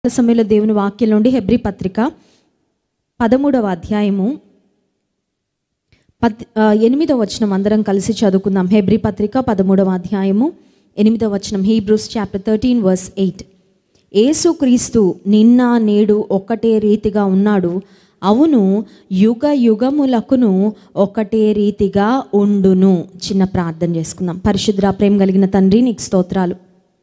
సమయంలో దేవుని వాక్యం నుండి హెబ్రి పత్రిక పదమూడవ అధ్యాయము పద్ ఆ, ఎనిమిదవ వచనం అందరం కలిసి చదువుకుందాం హెబ్రి పత్రిక పదమూడవ అధ్యాయము ఎనిమిదవ వచనం Hebrews chapter thirteen verse eight ఏసుక్రీస్తు నిన్న నేడు ఒక్కటే రీతిగా ఉన్నాడు అవును యుగ యుగములకును ఒకటే రీతిగా ఉండును చిన్న ప్రార్థన చేసుకుందాం పరిశుద్ర ప్రేమ కలిగిన తండ్రి నీకు స్తోత్రాలు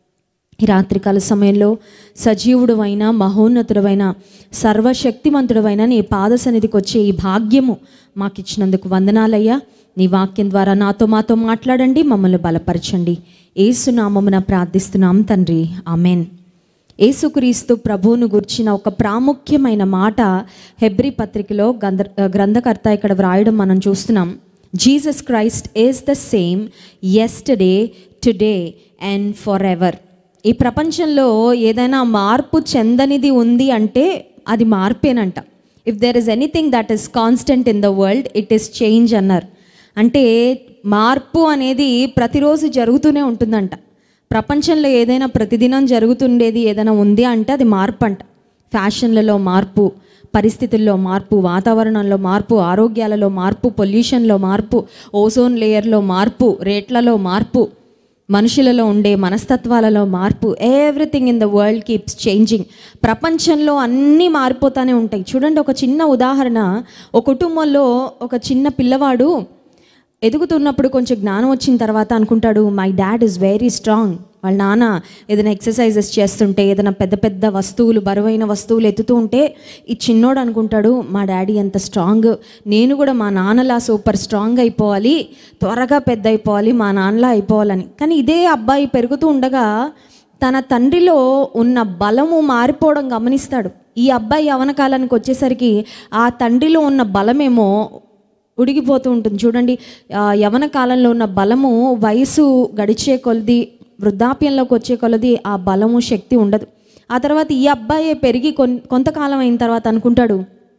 ఈ రాత్రికాల సమయంలో సజీవుడు అయిన మహోన్నతుడవైన సర్వశక్తిమంతుడవైన నీ పాద సన్నిధికి వచ్చే ఈ భాగ్యము మాకు ఇచ్చినందుకు వందనాలయ్యా నీ వాక్యం ద్వారా నాతో మాతో మాట్లాడండి మమ్మల్ని బలపరచండి ఏసునామమున ప్రార్థిస్తున్నాం తండ్రి ఆమెన్ ఏసుక్రీస్తు ప్రభువును గుర్చిన ఒక ప్రాముఖ్యమైన మాట హెబ్రి పత్రికలో గంధ గ్రంథకర్త ఇక్కడ వ్రాయడం మనం చూస్తున్నాం Jesus Christ is the same yesterday today and forever ఈ ప్రపంచంలో ఏదైనా మార్పు చెందనిది ఉంది అంటే అది మార్పేనంట if there is anything that is constant in the world it is change అన్నారు అంటే మార్పు అనేది ప్రతిరోజు జరుగుతూనే ఉంటుందంట ప్రపంచంలో ఏదైనా ప్రతిదినం జరుగుతుండేది ఏదైనా ఉంది అంటే అది మార్పు అంట ఫ్యాషన్లలో మార్పు పరిస్థితుల్లో మార్పు వాతావరణంలో మార్పు ఆరోగ్యాలలో మార్పు పొల్యూషన్లో మార్పు ఓజోన్ లేయర్లో మార్పు రేట్లలో మార్పు మనుషులలో ఉండే మనస్తత్వాలలో మార్పు everything in the world keeps changing ప్రపంచంలో అన్నీ మారిపోతూనే ఉంటాయి చూడండి ఒక చిన్న ఉదాహరణ ఒక కుటుంబంలో ఒక చిన్న పిల్లవాడు ఎదుగుతున్నప్పుడు కొంచెం జ్ఞానం వచ్చిన తర్వాత అనుకుంటాడు my dad is very strong వాళ్ళ నాన్న ఏదైనా ఎక్సర్సైజెస్ చేస్తుంటే ఏదైనా పెద్ద పెద్ద వస్తువులు బరువైన వస్తువులు ఎత్తుతూ ఉంటే ఈ చిన్నోడు అనుకుంటాడు మా డాడీ ఎంత స్ట్రాంగ్ నేను కూడా మా నాన్నలా సూపర్ స్ట్రాంగ్ అయిపోవాలి త్వరగా పెద్ద అయిపోవాలి మా నాన్నలా అయిపోవాలని కానీ ఇదే అబ్బాయి పెరుగుతూ ఉండగా తన తండ్రిలో ఉన్న బలము మారిపోవడం గమనిస్తాడు ఈ అబ్బాయి యవన కాలానికి వచ్చేసరికి ఆ తండ్రిలో ఉన్న బలమేమో ఉడిగిపోతూ ఉంటుంది చూడండి ఆ, యవన కాలంలో ఉన్న బలము వయసు గడిచే కొలది వృద్ధాప్యంలోకి వచ్చే కొలది ఆ బలము శక్తి ఉండదు ఆ తర్వాత ఈ అబ్బాయి పెరిగి కొన్ కొంతకాలం అయిన తర్వాత అనుకుంటాడు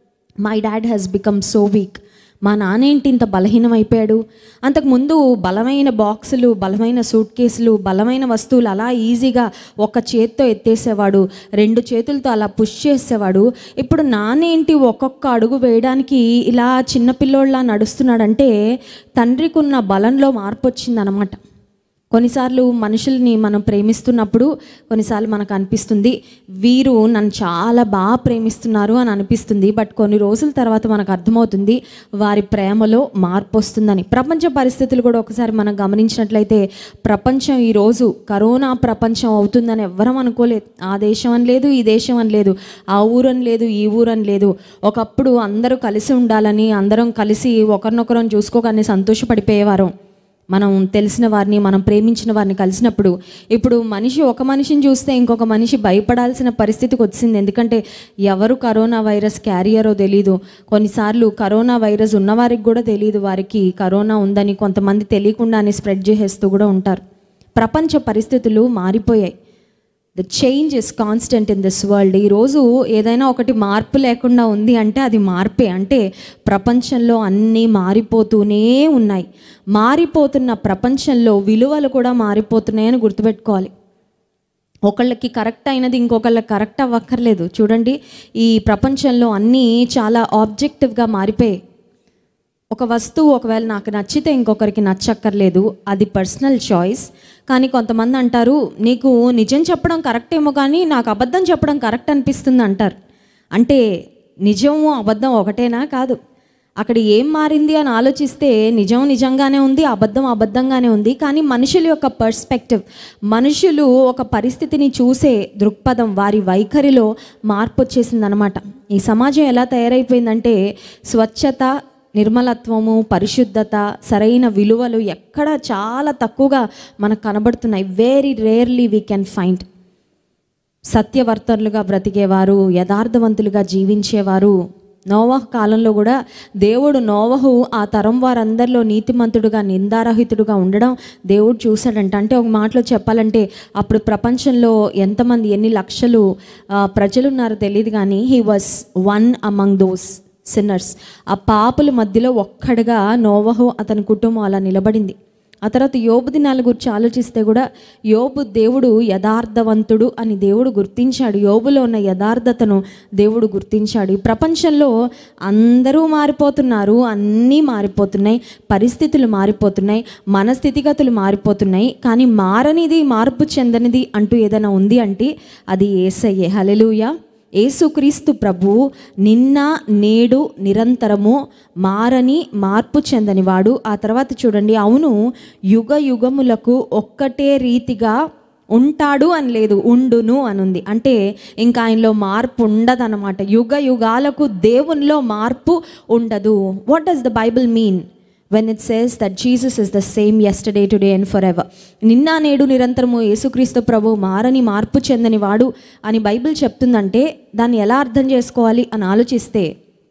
my dad has become so weak మా నాన్న ఏంటి ఇంత బలహీనం అయిపోయాడు అంతకుముందు బలమైన బాక్సులు బలమైన సూట్ కేసులు బలమైన వస్తువులు అలా ఈజీగా ఒక చేత్తో ఎత్తేసేవాడు రెండు చేతులతో అలా పుష్ చేసేవాడు ఇప్పుడు నానేంటి ఒక్కొక్క అడుగు వేయడానికి ఇలా చిన్నపిల్లోళ్ళ నడుస్తున్నాడంటే తండ్రికి ఉన్న బలంలో మార్పు వచ్చిందనమాట కొన్నిసార్లు మనుషుల్ని మనం ప్రేమిస్తున్నప్పుడు కొన్నిసార్లు మనకు అనిపిస్తుంది వీరు నన్ను చాలా బాగా ప్రేమిస్తున్నారు అని అనిపిస్తుంది బట్ కొన్ని రోజుల తర్వాత మనకు అర్థమవుతుంది వారి ప్రేమలో మార్పు వస్తుందని ప్రపంచ పరిస్థితులు కూడా ఒకసారి మనం గమనించినట్లయితే ప్రపంచం ఈరోజు కరోనా ప్రపంచం అవుతుందని ఎవ్వరం అనుకోలేదు ఆ దేశం అని లేదు ఈ దేశం అని లేదు ఆ ఊరని లేదు ఈ ఊరని లేదు ఒకప్పుడు అందరూ కలిసి ఉండాలని అందరం కలిసి ఒకరినొకరం చూసుకోగానే సంతోషపడిపోయేవారం మనం తెలిసిన వారిని మనం ప్రేమించిన వారిని కలిసినప్పుడు ఇప్పుడు మనిషి ఒక మనిషిని చూస్తే ఇంకొక మనిషి భయపడాల్సిన పరిస్థితికి వచ్చింది ఎందుకంటే ఎవరు కరోనా వైరస్ క్యారియరో తెలీదు కొన్నిసార్లు కరోనా వైరస్ ఉన్నవారికి కూడా తెలియదు వారికి కరోనా ఉందని కొంతమంది తెలియకుండానే స్ప్రెడ్ చేసేస్తూ కూడా ఉంటారు ప్రపంచ పరిస్థితులు మారిపోయాయి the change is constant in this world ఈరోజు ఏదైనా ఒకటి మార్పు లేకుండా ఉంది అంటే అది మార్పే అంటే ప్రపంచంలో అన్నీ మారిపోతూనే ఉన్నాయి మారిపోతున్న ప్రపంచంలో విలువలు కూడా మారిపోతున్నాయని గుర్తుపెట్టుకోవాలి ఒకళ్ళకి కరెక్ట్ అయినది ఇంకొకళ్ళకి కరెక్ట్ అవ్వక్కర్లేదు చూడండి ఈ ప్రపంచంలో అన్నీ చాలా ఆబ్జెక్టివ్గా మారిపోయాయి ఒక వస్తువు ఒకవేళ నాకు నచ్చితే ఇంకొకరికి నచ్చక్కర్లేదు అది పర్సనల్ చాయిస్ కానీ కొంతమంది అంటారు నీకు నిజం చెప్పడం కరెక్ట్ ఏమో కానీ నాకు అబద్ధం చెప్పడం కరెక్ట్ అనిపిస్తుంది అంటారు అంటే నిజము అబద్ధం ఒకటేనా కాదు అక్కడ ఏం మారింది అని ఆలోచిస్తే నిజం నిజంగానే ఉంది అబద్ధం అబద్ధంగానే ఉంది కానీ మనుషుల యొక్క పర్స్పెక్టివ్ మనుషులు ఒక పరిస్థితిని చూసే దృక్పథం వారి వైఖరిలో మార్పు వచ్చేసిందనమాట ఈ సమాజం ఎలా తయారైపోయిందంటే స్వచ్ఛత నిర్మలత్వము పరిశుద్ధత సరైన విలువలు ఎక్కడ చాలా తక్కువగా మనకు కనబడుతున్నాయి very rarely we can find సత్యవర్తనులుగా బ్రతికేవారు యథార్థవంతులుగా జీవించేవారు నోవహ్ కాలంలో కూడా దేవుడు నోవహు ఆ తరం వారందరిలో నీతిమంతుడుగా నిందారహితుడుగా ఉండడం దేవుడు చూశాడంట అంటే ఒక మాటలో చెప్పాలంటే అప్పుడు ప్రపంచంలో ఎంతమంది ఎన్ని లక్షలు ఆ, ప్రజలు ఉన్నారో తెలియదు కానీ he was one among those sinners ఆ పాపుల మధ్యలో ఒక్కడిగా నోవహు అతని కుటుంబం అలా నిలబడింది ఆ తర్వాత యోబు దినాల గురించి ఆలోచిస్తే కూడా యోబు దేవుడు యథార్థవంతుడు అని దేవుడు గుర్తించాడు యోబులో ఉన్న యథార్థతను దేవుడు గుర్తించాడు ఈ ప్రపంచంలో అందరూ మారిపోతున్నారు అన్నీ మారిపోతున్నాయి పరిస్థితులు మారిపోతున్నాయి మన స్థితిగతులు మారిపోతున్నాయి కానీ మారనిది మార్పు చెందనిది అంటూ ఏదైనా ఉంది అంటే అది ఏసయ్యే హలెలుయా యేసుక్రీస్తు ప్రభు నిన్న నేడు నిరంతరము మారని మార్పు చెందనివాడు ఆ తర్వాత చూడండి అవును యుగ యుగములకు ఒక్కటే రీతిగా ఉంటాడు అని లేదు ఉండును అని ఉంది అంటే ఇంకా ఆయనలో మార్పు ఉండదన్నమాట యుగ యుగాలకు దేవునిలో మార్పు ఉండదు what does the Bible mean when it says that Jesus is the same yesterday today and forever నిన్న నేడు నిరంతరము యేసుక్రీస్తు ప్రభు మారని మార్పు చెందని వాడు అని బైబిల్ చెప్తుందంటే దాన్ని ఎలా అర్థం చేసుకోవాలి అని ఆలోచిస్తే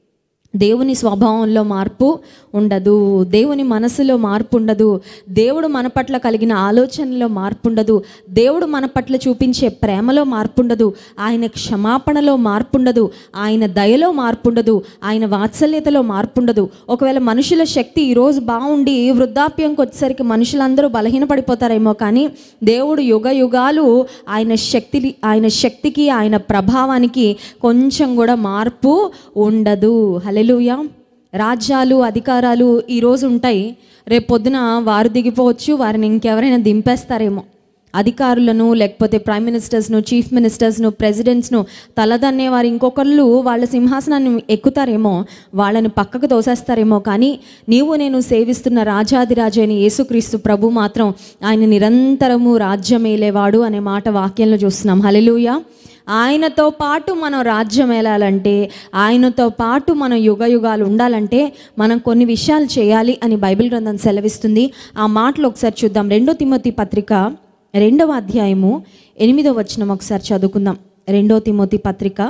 దేవుని స్వభావంలో మార్పు ఉండదు దేవుని మనసులో మార్పు ఉండదు దేవుడు మన పట్ల కలిగిన ఆలోచనలో మార్పు ఉండదు దేవుడు మన పట్ల చూపించే ప్రేమలో మార్పు ఉండదు ఆయన క్షమాపణలో మార్పు ఉండదు ఆయన దయలో మార్పు ఉండదు ఆయన వాత్సల్యతలో మార్పు ఉండదు ఒకవేళ మనుషుల శక్తి ఈరోజు బాగుండి వృద్ధాప్యంకి వచ్చేసరికి మనుషులందరూ బలహీనపడిపోతారేమో కానీ దేవుడు యుగ యుగాలు ఆయన శక్తి ఆయన శక్తికి ఆయన ప్రభావానికి కొంచెం కూడా మార్పు ఉండదు హలెలుయా రాజ్యాలు అధికారాలు ఈరోజు ఉంటాయి రేపు పొద్దున వారు దిగిపోవచ్చు వారిని ఇంకెవరైనా దింపేస్తారేమో అధికారులను లేకపోతే ప్రైమ్ మినిస్టర్స్ను చీఫ్ మినిస్టర్స్ను ప్రెసిడెంట్స్ను తలదన్నే వారు ఇంకొకళ్ళు వాళ్ళ సింహాసనాన్ని ఎక్కుతారేమో వాళ్ళని పక్కకు తోసేస్తారేమో కానీ నీవు నేను సేవిస్తున్న రాజాదిరాజు అయిన యేసుక్రీస్తు ప్రభు మాత్రం ఆయన నిరంతరము రాజ్యమేలేవాడు అనే మాట వాక్యంలో చూస్తున్నాం హలెలూయా ఆయనతో పాటు మనం రాజ్యం వెళ్ళాలంటే ఆయనతో పాటు మనం యుగ యుగాలు ఉండాలంటే మనం కొన్ని విషయాలు చేయాలి అని బైబిల్ గ్రంథం సెలవిస్తుంది ఆ మాటలు ఒకసారి చూద్దాం రెండో తిమ్మతి పత్రిక రెండవ అధ్యాయము ఎనిమిదవ వచనం ఒకసారి చదువుకుందాం రెండో తిమోతి పత్రిక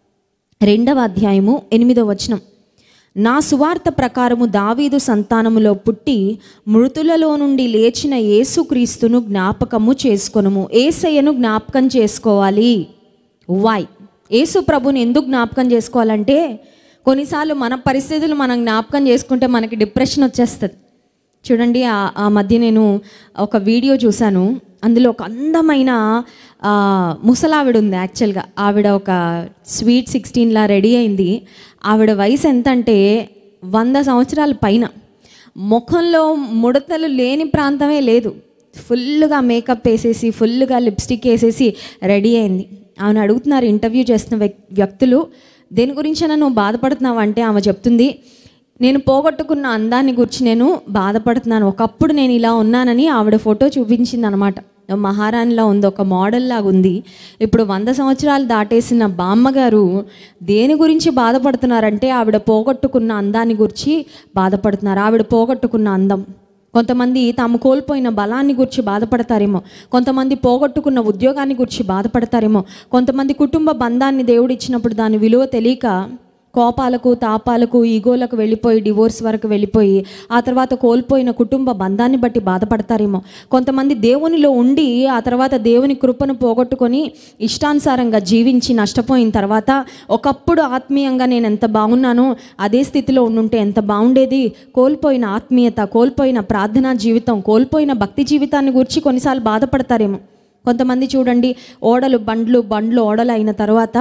రెండవ అధ్యాయము ఎనిమిదవ వచనం నా సువార్త ప్రకారము దావీదు సంతానములో పుట్టి మృతులలో నుండి లేచిన యేసుక్రీస్తును జ్ఞాపకము చేసుకొనుము ఏసయ్యను జ్ఞాపకం చేసుకోవాలి వై యేసు ప్రభుని ఎందుకు జ్ఞాపకం చేసుకోవాలంటే కొన్నిసార్లు మన పరిస్థితులు మనం జ్ఞాపకం చేసుకుంటే మనకి డిప్రెషన్ వచ్చేస్తుంది చూడండి ఆ- ఆ మధ్య నేను ఒక వీడియో చూశాను అందులో ఒక అందమైన ఆ, ముసలావిడ ఉంది యాక్చువల్గా ఆవిడ ఒక స్వీట్ సిక్స్టీన్లా రెడీ అయింది ఆవిడ వయసు ఎంత అంటే వంద సంవత్సరాల పైన ముఖంలో ముడతలు లేని ప్రాంతమే లేదు ఫుల్గా మేకప్ వేసేసి ఫుల్గా లిప్స్టిక్ వేసేసి రెడీ అయింది ఆమెను అడుగుతున్నారు ఇంటర్వ్యూ చేస్తున్న వ్యక్- వ్యక్తులు దేని గురించైనా నువ్వు బాధపడుతున్నావు అంటే ఆమె చెప్తుంది నేను పోగొట్టుకున్న అందాన్ని గురించి నేను బాధపడుతున్నాను ఒకప్పుడు నేను ఇలా ఉన్నానని ఆవిడ ఫోటో చూపించింది అనమాట మహారాణిలా ఉంది ఒక మోడల్ లాగా ఉంది ఇప్పుడు వంద సంవత్సరాలు దాటేసిన బామ్మగారు దేని గురించి బాధపడుతున్నారంటే ఆవిడ పోగొట్టుకున్న అందాన్ని గురించి బాధపడుతున్నారు ఆవిడ పోగొట్టుకున్న అందం కొంతమంది తాము కోల్పోయిన బలాన్ని గురించి బాధపడతారేమో కొంతమంది పోగొట్టుకున్న ఉద్యోగాన్ని గురించి బాధపడతారేమో కొంతమంది కుటుంబ బంధాన్ని దేవుడు ఇచ్చినప్పుడు దాని విలువ తెలియక కోపాలకు తాపాలకు ఈగోలకు వెళ్ళిపోయి డివోర్స్ వరకు వెళ్ళిపోయి ఆ తర్వాత కోల్పోయిన కుటుంబ బంధాన్ని బట్టి బాధపడతారేమో కొంతమంది దేవునిలో ఉండి ఆ తర్వాత దేవుని కృపను పోగొట్టుకొని ఇష్టానుసారంగా జీవించి నష్టపోయిన తర్వాత ఒకప్పుడు ఆత్మీయంగా నేను ఎంత బాగున్నానో అదే స్థితిలో ఉండుంటే ఎంత బాగుండేది కోల్పోయిన ఆత్మీయత కోల్పోయిన ప్రార్థనా జీవితం కోల్పోయిన భక్తి జీవితాన్ని గురించి కొన్నిసార్లు బాధపడతారేమో కొంతమంది చూడండి ఓడలు బండ్లు బండ్లు ఓడలు అయిన తర్వాత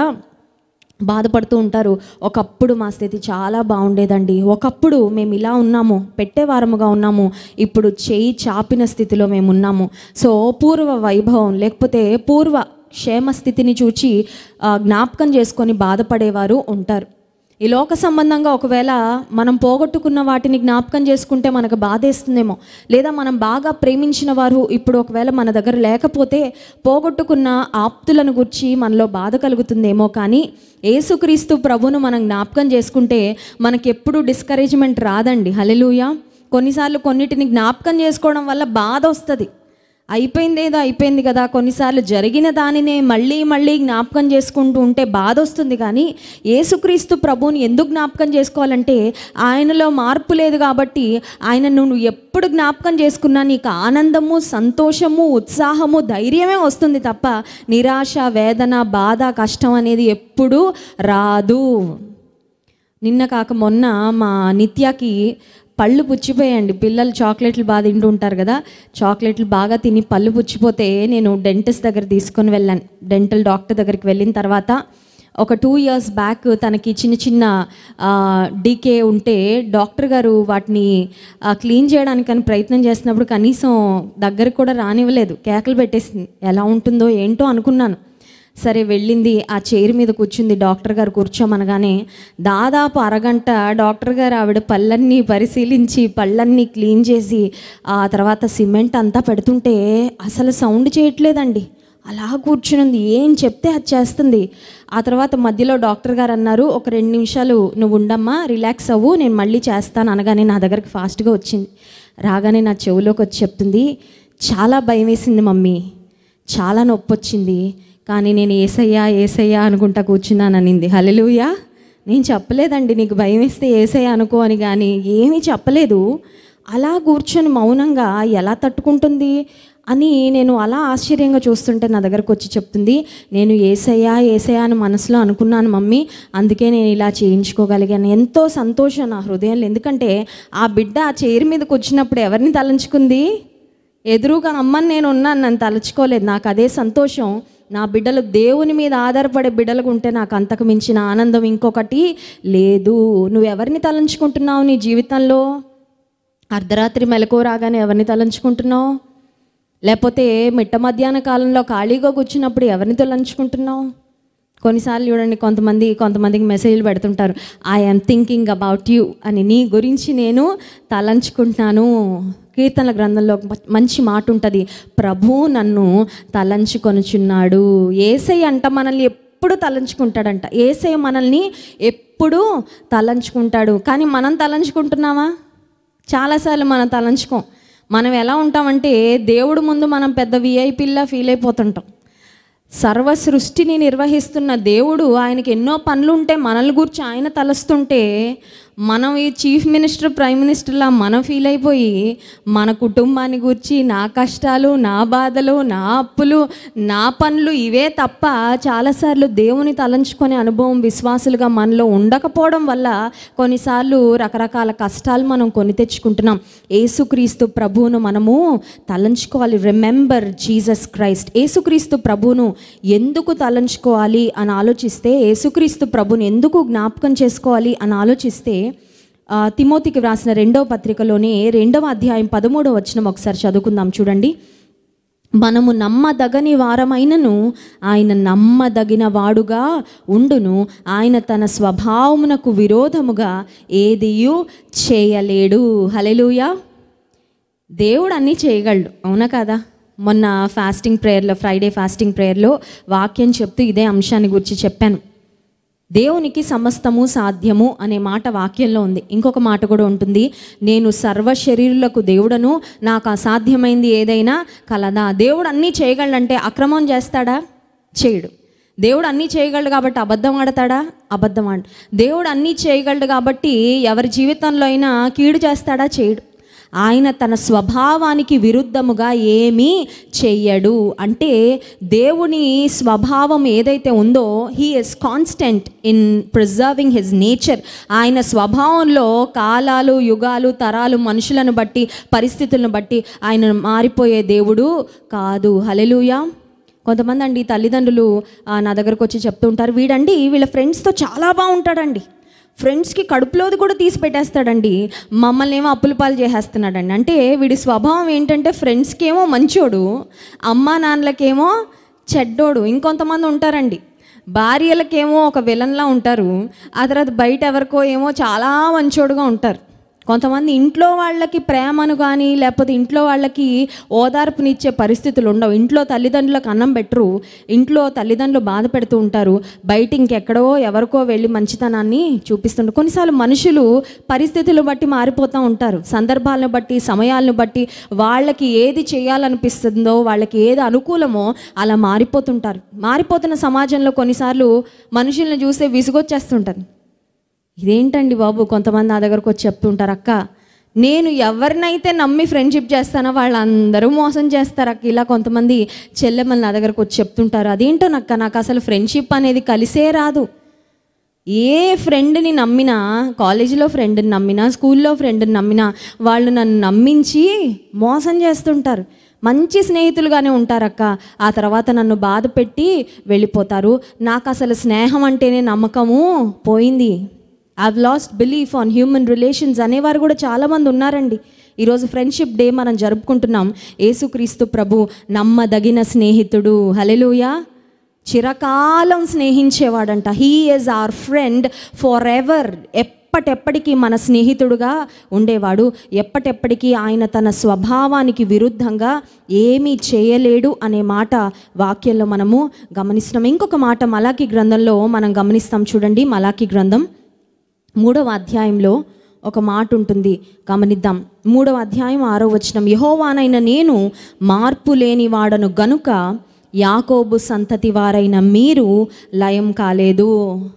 బాధపడుతూ ఉంటారు ఒకప్పుడు మా స్థితి చాలా బాగుండేదండి ఒకప్పుడు మేము ఇలా ఉన్నాము పెట్టేవారముగా ఉన్నాము ఇప్పుడు చేయి చాపిన స్థితిలో మేము ఉన్నాము సో పూర్వ వైభవం లేకపోతే పూర్వ క్షేమ స్థితిని చూచి ఆ, జ్ఞాపకం చేసుకొని బాధపడేవారు ఉంటారు ఈ లోక సంబంధంగా ఒకవేళ మనం పోగొట్టుకున్న వాటిని జ్ఞాపకం చేసుకుంటే మనకు బాధేస్తుందేమో లేదా మనం బాగా ప్రేమించిన వారు ఇప్పుడు ఒకవేళ మన దగ్గర లేకపోతే పోగొట్టుకున్న ఆప్తులను గుర్చి మనలో బాధ కలుగుతుందేమో కానీ ఏసుక్రీస్తు ప్రభును మనం జ్ఞాపకం చేసుకుంటే మనకి ఎప్పుడు డిస్కరేజ్మెంట్ రాదండి హలెలూయా కొన్నిసార్లు కొన్నిటిని జ్ఞాపకం చేసుకోవడం వల్ల బాధ వస్తుంది అయిపోయింది ఏదో అయిపోయింది కదా కొన్నిసార్లు జరిగిన దానినే మళ్ళీ మళ్ళీ జ్ఞాపకం చేసుకుంటూ ఉంటే బాధ వస్తుంది కానీ యేసుక్రీస్తు ప్రభువుని ఎందుకు జ్ఞాపకం చేసుకోవాలంటే ఆయనలో మార్పు లేదు కాబట్టి ఆయన నువ్వు ఎప్పుడు జ్ఞాపకం చేసుకున్నా నీకు ఆనందము సంతోషము ఉత్సాహము ధైర్యమే వస్తుంది తప్ప నిరాశ వేదన బాధ కష్టం అనేది ఎప్పుడూ రాదు నిన్న కాక మొన్న మా నిత్యకి పళ్ళు పుచ్చిపోయాయండి పిల్లలు చాక్లెట్లు బాగా తింటూ ఉంటారు కదా చాక్లెట్లు బాగా తిని పళ్ళు పుచ్చిపోతే నేను డెంటిస్ట్ దగ్గర తీసుకొని వెళ్ళాను డెంటల్ డాక్టర్ దగ్గరికి వెళ్ళిన తర్వాత ఒక టూ ఇయర్స్ బ్యాక్ తనకి చిన్న చిన్న డీకే ఉంటే డాక్టర్ గారు వాటిని క్లీన్ చేయడానికని ప్రయత్నం చేసినప్పుడు కనీసం దగ్గరకు కూడా రానివ్వలేదు కేకలు పెట్టేసింది ఎలా ఉంటుందో ఏంటో అనుకున్నాను సరే వెళ్ళింది ఆ చైర్ మీద కూర్చుంది డాక్టర్ గారు కూర్చోమనగానే దాదాపు అరగంట డాక్టర్ గారు ఆవిడ పళ్ళన్నీ పరిశీలించి పళ్ళన్నీ క్లీన్ చేసి ఆ తర్వాత సిమెంట్ అంతా పెడుతుంటే అసలు సౌండ్ చేయట్లేదండి అలా కూర్చునుంది ఏం చెప్తే అది చేస్తుంది ఆ తర్వాత మధ్యలో డాక్టర్ గారు అన్నారు ఒక రెండు నిమిషాలు నువ్వు ఉండమ్మా రిలాక్స్ అవ్వు నేను మళ్ళీ చేస్తాను అనగానే నా దగ్గరికి ఫాస్ట్గా వచ్చింది రాగానే నా చెవిలోకి వచ్చి చెప్తుంది చాలా భయం వేసింది మమ్మీ చాలా నొప్పి వచ్చింది కానీ నేను ఏసయ్యా ఏసయ్యా అనుకుంటా కూర్చున్నాను అనింది హలెలుయా నేను చెప్పలేదండి నీకు భయం వేస్తే ఏసయ్యా అనుకో అని కానీ ఏమీ చెప్పలేదు అలా కూర్చొని మౌనంగా ఎలా తట్టుకుంటుంది అని నేను అలా ఆశ్చర్యంగా చూస్తుంటే నా దగ్గరకు వచ్చి చెప్తుంది నేను ఏసయ్యా ఏసయ్యా అని మనసులో అనుకున్నాను మమ్మీ అందుకే నేను ఇలా చేయించుకోగలిగాను ఎంతో సంతోషం నా హృదయంలో ఎందుకంటే ఆ బిడ్డ ఆ చైర్ మీదకి వచ్చినప్పుడు ఎవరిని తలంచుకుంది ఎదురుగా అమ్మని నేను ఉన్నాను నన్ను తలుచుకోలేదు నాకు అదే సంతోషం నా బిడ్డలు దేవుని మీద ఆధారపడే బిడ్డలకు ఉంటే నాకు అంతకు మించిన ఆనందం ఇంకొకటి లేదు నువ్వు ఎవరిని తలంచుకుంటున్నావు నీ జీవితంలో అర్ధరాత్రి మెలకువ రాగానే ఎవరిని తలంచుకుంటున్నావు లేకపోతే మిట్ట మధ్యాహ్న కాలంలో ఖాళీగా కూర్చున్నప్పుడు ఎవరిని తలంచుకుంటున్నావు కొన్నిసార్లు చూడండి కొంతమంది కొంతమందికి మెసేజ్లు పెడుతుంటారు ఐఎమ్ థింకింగ్ అబౌట్ యూ అని నీ గురించి నేను తలంచుకుంటున్నాను కీర్తనల గ్రంథంలో ఒక మంచి మాట ఉంటుంది ప్రభు నన్ను తలంచుకొనుచున్నాడు ఏసై అంట మనల్ని ఎప్పుడు తలంచుకుంటాడంట ఏసై మనల్ని ఎప్పుడు తలంచుకుంటాడు కానీ మనం తలంచుకుంటున్నామా చాలాసార్లు మనం తలంచుకోం మనం ఎలా ఉంటామంటే దేవుడు ముందు మనం పెద్ద విఐపీల్లా ఫీల్ అయిపోతుంటాం సర్వ సృష్టిని నిర్వహిస్తున్న దేవుడు ఆయనకి ఎన్నో పనులు ఉంటే మనల్ని గురించి ఆయన తలస్తుంటే మనం ఈ చీఫ్ మినిస్టర్ ప్రైమ్ మినిస్టర్లా మనం ఫీల్ అయిపోయి మన కుటుంబాన్ని గురించి నా కష్టాలు నా బాధలు నా అప్పులు నా పనులు ఇవే తప్ప చాలాసార్లు దేవుని తలంచుకునే అనుభవం విశ్వాసులుగా మనలో ఉండకపోవడం వల్ల కొన్నిసార్లు రకరకాల కష్టాలు మనం కొని తెచ్చుకుంటున్నాం ఏసుక్రీస్తు ప్రభువును మనము తలంచుకోవాలి రిమెంబర్ జీసస్ క్రైస్ట్ ఏసుక్రీస్తు ప్రభువును ఎందుకు తలంచుకోవాలి అని ఆలోచిస్తే ఏసుక్రీస్తు ప్రభుని ఎందుకు జ్ఞాపకం చేసుకోవాలి అని ఆలోచిస్తే ఆ, తిమోతికి వ్రాసిన రెండవ పత్రికలోనే రెండవ అధ్యాయం పదమూడవ వచనం ఒకసారి చదువుకుందాం చూడండి మనము నమ్మదగని వారమైనను ఆయన నమ్మదగిన వాడుగా ఉండును ఆయన తన స్వభావమునకు విరోధముగా ఏదియు చేయలేడు హలెలుయా దేవుడు అన్నీ చేయగలడు అవునా కదా మొన్న ఫాస్టింగ్ ప్రేయర్లో ఫ్రైడే ఫాస్టింగ్ ప్రేయర్లో వాక్యం చెప్తూ ఇదే అంశాన్ని గురించి చెప్పాను దేవునికి సమస్తము సాధ్యము అనే మాట వాక్యంలో ఉంది ఇంకొక మాట కూడా ఉంటుంది నేను సర్వ శరీరులకు దేవుడను నాకు అసాధ్యమైంది ఏదైనా కలదా దేవుడు అన్నీ చేయగలంటే అక్రమం చేస్తాడా చేయడు దేవుడు అన్నీ చేయగలడు కాబట్టి అబద్ధం ఆడతాడా అబద్ధం ఆడు దేవుడు అన్నీ చేయగలడు కాబట్టి ఎవరి జీవితంలో అయినా కీడు చేస్తాడా చేయడు ఆయన తన స్వభావానికి విరుద్ధముగా ఏమీ చెయ్యడు అంటే దేవుని స్వభావం ఏదైతే ఉందో he is constant in preserving his nature ఆయన స్వభావంలో కాలాలు యుగాలు తరాలు మనుషులను బట్టి పరిస్థితులను బట్టి ఆయన మారిపోయే దేవుడు కాదు హలెలుయా కొంతమంది అండి తల్లిదండ్రులు ఆ, నా దగ్గరకు వచ్చి చెప్తూ ఉంటారు వీడండి వీళ్ళ ఫ్రెండ్స్తో చాలా బాగుంటాడండి ఫ్రెండ్స్కి కడుపులోది కూడా తీసి పెట్టేస్తాడండి మమ్మల్ని ఏమో అప్పుల పాలు చేసేస్తున్నాడండి అంటే వీడి స్వభావం ఏంటంటే ఫ్రెండ్స్కి ఏమో మంచోడు అమ్మా నాన్నలకేమో చెడ్డోడు ఇంకొంతమంది ఉంటారండి భార్యలకేమో ఒక విలన్లా ఉంటారు ఆ తర్వాత బయట ఎవరికో ఏమో చాలా మంచోడుగా ఉంటారు కొంతమంది ఇంట్లో వాళ్ళకి ప్రేమను కానీ లేకపోతే ఇంట్లో వాళ్ళకి ఓదార్పునిచ్చే పరిస్థితులు ఉండవు ఇంట్లో తల్లిదండ్రులకు అన్నం పెట్టరు ఇంట్లో తల్లిదండ్రులు బాధ పెడుతూ ఉంటారు బయట ఇంకెక్కడో ఎవరికో వెళ్ళి మంచితనాన్ని చూపిస్తుంటారు కొన్నిసార్లు మనుషులు పరిస్థితులు బట్టి మారిపోతూ ఉంటారు సందర్భాలను బట్టి సమయాలను బట్టి వాళ్ళకి ఏది చేయాలనిపిస్తుందో వాళ్ళకి ఏది అనుకూలమో అలా మారిపోతుంటారు మారిపోతున్న సమాజంలో కొన్నిసార్లు మనుషుల్ని చూస్తే విసుగొచ్చేస్తుంటారు ఇదేంటండి బాబు కొంతమంది నా దగ్గరకు వచ్చి చెప్తుంటారు అక్క నేను ఎవరినైతే నమ్మి ఫ్రెండ్షిప్ చేస్తానో వాళ్ళందరూ మోసం చేస్తారు అక్క ఇలా కొంతమంది చెల్లెమ్మలు నా దగ్గరకు వచ్చి చెప్తుంటారు అదేంటో నక్క నాకు అసలు ఫ్రెండ్షిప్ అనేది కలిసే రాదు ఏ ఫ్రెండ్ని నమ్మినా కాలేజీలో ఫ్రెండ్ని నమ్మినా స్కూల్లో ఫ్రెండ్ని నమ్మినా వాళ్ళు నన్ను నమ్మించి మోసం చేస్తుంటారు మంచి స్నేహితులుగానే ఉంటారక్క ఆ తర్వాత నన్ను బాధ పెట్టి వెళ్ళిపోతారు నాకు అసలు స్నేహం అంటేనే నమ్మకము పోయింది I've lost belief on human relations అనేవారు కూడా చాలామంది ఉన్నారండి ఈరోజు ఫ్రెండ్షిప్ డే మనం జరుపుకుంటున్నాం యేసుక్రీస్తు ప్రభు నమ్మదగిన స్నేహితుడు హలెలుయా చిరకాలం స్నేహించేవాడంట he is our friend forever ఎప్పటెప్పటికీ మన స్నేహితుడుగా ఉండేవాడు ఎప్పటెప్పటికీ ఆయన తన స్వభావానికి విరుద్ధంగా ఏమీ చేయలేడు అనే మాట వాక్యంలో మనము గమనిస్తున్నాం ఇంకొక మాట మలాకి గ్రంథంలో మనం గమనిస్తాం చూడండి మలాకి గ్రంథం మూడవ అధ్యాయంలో ఒక మాట ఉంటుంది గమనిద్దాం మూడవ అధ్యాయం ఆరో వచనం యహోవానైన నేను మార్పు లేని వాడను గనుక యాకోబు సంతతి వారైన మీరు లయం కాలేదు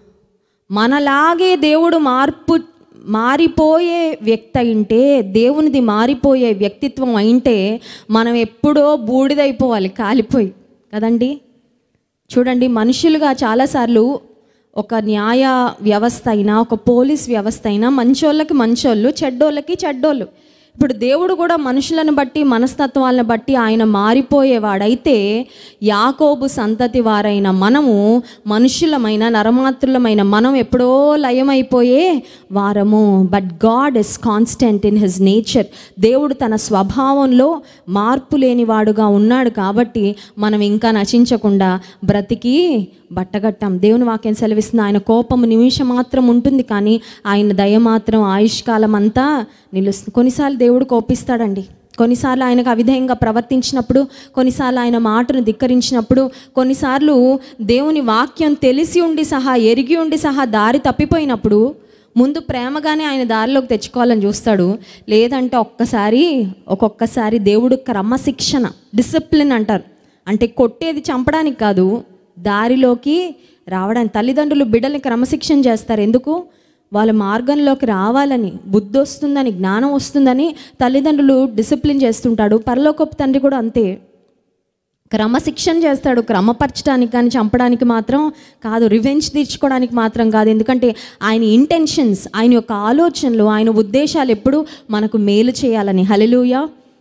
మనలాగే దేవుడు మార్పు మారిపోయే వ్యక్తి అయింటే దేవునిది మారిపోయే వ్యక్తిత్వం అయింటే మనం ఎప్పుడో బూడిదైపోవాలి కాలిపోయి కదండి చూడండి మనుషులుగా చాలాసార్లు ఒక న్యాయ వ్యవస్థ అయినా ఒక పోలీస్ వ్యవస్థ అయినా మంచోళ్ళకి మంచోళ్ళు చెడ్డోళ్ళకి చెడ్డోళ్ళు ఇప్పుడు దేవుడు కూడా మనుషులను బట్టి మనస్తత్వాలను బట్టి ఆయన మారిపోయేవాడైతే యాకోబు సంతతి వారైన మనము మనుషులమైన నరమాత్రులమైన మనం ఎప్పుడో లయమైపోయే వారము but God is constant in his nature దేవుడు తన స్వభావంలో మార్పు లేనివాడుగా ఉన్నాడు కాబట్టి మనం ఇంకా నశించకుండా బ్రతికి బట్టగట్టాం దేవుని వాక్యం సెలవిస్తుంది ఆయన కోపము నిమిషం మాత్రం ఉంటుంది కానీ ఆయన దయ మాత్రం ఆయుష్కాలం అంతా నిలుస్తుంది కొన్నిసార్లు దేవుడు కోపిస్తాడండి కొన్నిసార్లు ఆయనకు అవిధేయంగా ప్రవర్తించినప్పుడు కొన్నిసార్లు ఆయన మాటను ధిక్కరించినప్పుడు కొన్నిసార్లు దేవుని వాక్యం తెలిసి ఉండి సహా ఎరిగి ఉండి సహా దారి తప్పిపోయినప్పుడు ముందు ప్రేమగానే ఆయన దారిలోకి తెచ్చుకోవాలని చూస్తాడు లేదంటే ఒక్కసారి ఒక్కొక్కసారి దేవుడు క్రమశిక్షణ డిసిప్లిన్ అంటారు అంటే కొట్టేది చంపడానికి కాదు దారిలోకి రావడానికి తల్లిదండ్రులు బిడ్డల్ని క్రమశిక్షణ చేస్తారు ఎందుకు వాళ్ళ మార్గంలోకి రావాలని బుద్ధి వస్తుందని జ్ఞానం వస్తుందని తల్లిదండ్రులు డిసిప్లిన్ చేస్తుంటాడు పరలోకపు తండ్రి కూడా అంతే క్రమశిక్షణ చేస్తాడు క్రమపరచడానికి కానీ చంపడానికి మాత్రం కాదు రివెంజ్ తీర్చుకోవడానికి మాత్రం కాదు ఎందుకంటే ఆయన ఇంటెన్షన్స్ ఆయన యొక్క ఆలోచనలు ఆయన ఉద్దేశాలు ఎప్పుడు మనకు మేలు చేయాలని హలెలూయా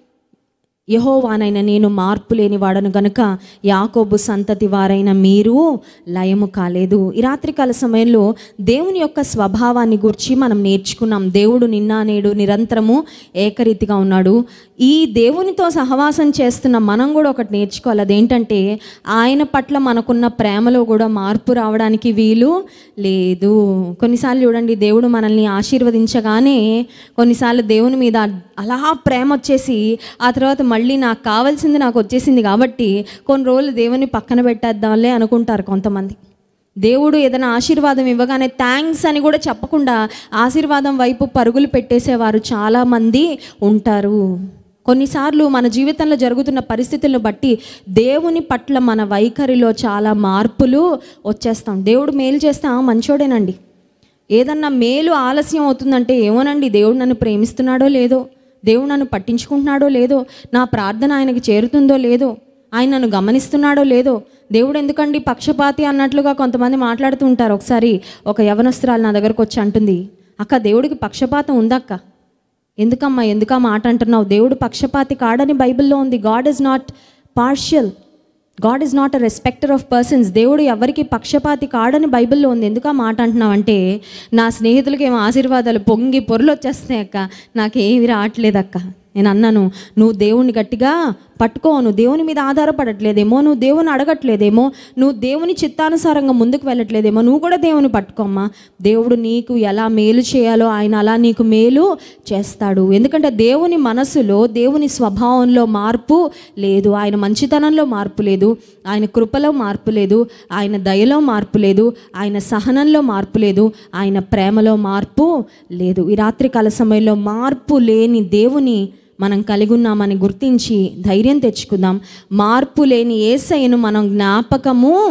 యహోవానైన నేను మార్పు లేని వాడను గనుక యాకోబు సంతతి వారైన మీరు లయము కాలేదు ఈ రాత్రికాల సమయంలో దేవుని యొక్క స్వభావాన్ని గురించి మనం నేర్చుకున్నాం దేవుడు నిన్న నేడు నిరంతరము ఏకరీతిగా ఉన్నాడు ఈ దేవునితో సహవాసం చేస్తున్న మనం కూడా ఒకటి నేర్చుకోవాలి అదేంటంటే ఆయన పట్ల మనకున్న ప్రేమలో కూడా మార్పు రావడానికి వీలు లేదు కొన్నిసార్లు చూడండి దేవుడు మనల్ని ఆశీర్వదించగానే కొన్నిసార్లు దేవుని మీద అలా ప్రేమ వచ్చేసి ఆ తర్వాత మళ్ళీ నాకు కావాల్సింది నాకు వచ్చేసింది కాబట్టి కొన్ని రోజులు దేవుని పక్కన పెట్టేద్దాంలే అనుకుంటారు కొంతమంది దేవుడు ఏదైనా ఆశీర్వాదం ఇవ్వగానే థ్యాంక్స్ అని కూడా చెప్పకుండా ఆశీర్వాదం వైపు పరుగులు పెట్టేసేవారు చాలామంది ఉంటారు కొన్నిసార్లు మన జీవితంలో జరుగుతున్న పరిస్థితులను బట్టి దేవుని పట్ల మన వైఖరిలో చాలా మార్పులు వచ్చేస్తాం దేవుడు మేలు చేస్తే "ఆ, మంచోడేనండి ఏదన్నా మేలు ఆలస్యం అవుతుందంటే ఏమోనండి దేవుడు నన్ను ప్రేమిస్తున్నాడో లేదో దేవుడు నన్ను పట్టించుకుంటున్నాడో లేదో నా ప్రార్థన ఆయనకి చేరుతుందో లేదో ఆయన నన్ను గమనిస్తున్నాడో లేదో దేవుడు ఎందుకండి పక్షపాతి అన్నట్లుగా కొంతమంది మాట్లాడుతూ ఉంటారు ఒకసారి ఒక యవనస్త్రాలు నా దగ్గరకు వచ్చి అంటుంది అక్క దేవుడికి పక్షపాతం ఉందక్క ఎందుకమ్మా ఎందుకు ఆ మాట అంటున్నావు దేవుడు పక్షపాతి కాడని బైబిల్లో ఉంది God is not partial God is not a respecter of persons దేవుడు ఎవరికి పక్షపాతి కాడని బైబిల్లో ఉంది ఎందుకు ఆ మాట అంటున్నావు అంటే నా స్నేహితులకి ఏమో ఆశీర్వాదాలు పొంగి పొరలు వచ్చేస్తున్నాయి అక్క నాకేమి రావట్లేదు అక్క నేను అన్నాను నువ్వు దేవుణ్ణి గట్టిగా పట్టుకో నువ్వు దేవుని మీద ఆధారపడట్లేదేమో నువ్వు దేవుని అడగట్లేదేమో నువ్వు దేవుని చిత్తానుసారంగా ముందుకు వెళ్ళట్లేదేమో నువ్వు కూడా దేవుని పట్టుకోమ్మా దేవుడు నీకు ఎలా మేలు చేయాలో ఆయన అలా నీకు మేలు చేస్తాడు ఎందుకంటే దేవుని మనసులో దేవుని స్వభావంలో మార్పు లేదు ఆయన మంచితనంలో మార్పు లేదు ఆయన కృపలో మార్పు లేదు ఆయన దయలో మార్పు లేదు ఆయన సహనంలో మార్పు లేదు ఆయన ప్రేమలో మార్పు లేదు ఈ రాత్రికాల సమయంలో మార్పు లేని దేవుని మనం కలిగి ఉన్నామని గుర్తించి ధైర్యం తెచ్చుకుందాం మార్పు లేని ఏసయ్యను మనం జ్ఞాపకము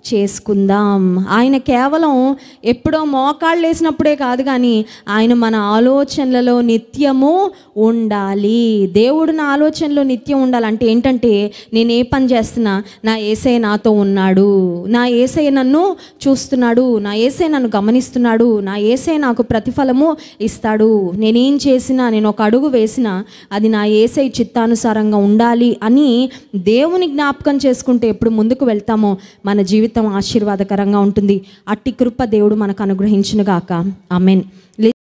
చేసుకుందాం ఆయన కేవలం ఎప్పుడో మోకాళ్ళు వేసినప్పుడే కాదు కానీ ఆయన మన ఆలోచనలలో నిత్యము ఉండాలి దేవుడు నా ఆలోచనలో నిత్యం ఉండాలంటే ఏంటంటే నేను ఏ పని చేస్తున్నా నా ఏసై నాతో ఉన్నాడు నా ఏసై నన్ను చూస్తున్నాడు నా ఏసై నన్ను గమనిస్తున్నాడు నా ఏసై నాకు ప్రతిఫలము ఇస్తాడు నేనేం చేసినా నేను ఒక అడుగు వేసినా అది నా ఏసై చిత్తానుసారంగా ఉండాలి అని దేవుని జ్ఞాపకం చేసుకుంటే ఎప్పుడు ముందుకు వెళ్తామో మన జీవితం ఆశీర్వాదకరంగా ఉంటుంది అట్టి కృప దేవుడు మనకు అనుగ్రహించునుగాక ఆమెన్